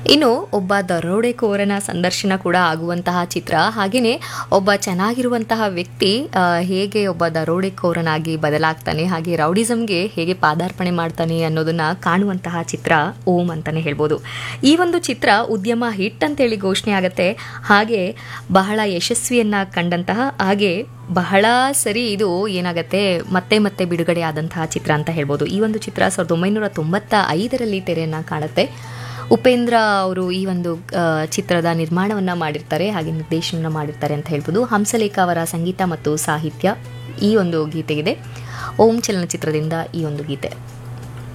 ಇನ್ನು ಒಬ್ಬ ದರೋಡೆಕೋರನ ಸಂದರ್ಶನ ಕೂಡ ಆಗುವಂತಹ ಚಿತ್ರ ಹಾಗೆಯೇ ಒಬ್ಬ ಚೆನ್ನಾಗಿರುವಂತಹ ವ್ಯಕ್ತಿ ಆ, ಹೇಗೆ ಒಬ್ಬ ದರೋಡೆಕೋರನಾಗಿ ಬದಲಾಗ್ತಾನೆ ಹಾಗೆ ರೌಡಿಸಮ್ಗೆ ಹೇಗೆ ಪಾದಾರ್ಪಣೆ ಮಾಡ್ತಾನೆ ಅನ್ನೋದನ್ನ ಕಾಣುವಂತಹ ಚಿತ್ರ ಓಂ ಅಂತಾನೆ ಹೇಳ್ಬೋದು ಈ ಒಂದು ಚಿತ್ರ ಉದ್ಯಮ ಹಿಟ್ ಅಂತೇಳಿ ಘೋಷಣೆ ಆಗುತ್ತೆ ಹಾಗೆ ಬಹಳ ಯಶಸ್ವಿಯನ್ನ ಕಂಡಂತಹ ಹಾಗೆ ಬಹಳ ಸರಿ ಇದು ಏನಾಗತ್ತೆ ಮತ್ತೆ ಮತ್ತೆ ಬಿಡುಗಡೆ ಆದಂತಹ ಚಿತ್ರ ಅಂತ ಹೇಳ್ಬೋದು ಈ ಒಂದು ಚಿತ್ರ ಸಾವಿರದ ಒಂಬೈನೂರ ತೊಂಬತ್ತ ಐದರಲ್ಲಿ ತೆರೆಯನ್ನ ಕಾಣುತ್ತೆ ಉಪೇಂದ್ರ ಅವರು ಈ ಒಂದು ಆ, ಚಿತ್ರದ ನಿರ್ಮಾಣವನ್ನ ಮಾಡಿರ್ತಾರೆ ಹಾಗೆ ನಿರ್ದೇಶನ ಮಾಡಿರ್ತಾರೆ ಅಂತ ಹೇಳ್ಬೋದು ಹಂಸಲೇಖ ಅವರ ಸಂಗೀತ ಮತ್ತು ಸಾಹಿತ್ಯ ಈ ಒಂದು ಗೀತೆಗಿದೆ ಓಂ ಚಲನಚಿತ್ರದಿಂದ ಈ ಒಂದು ಗೀತೆ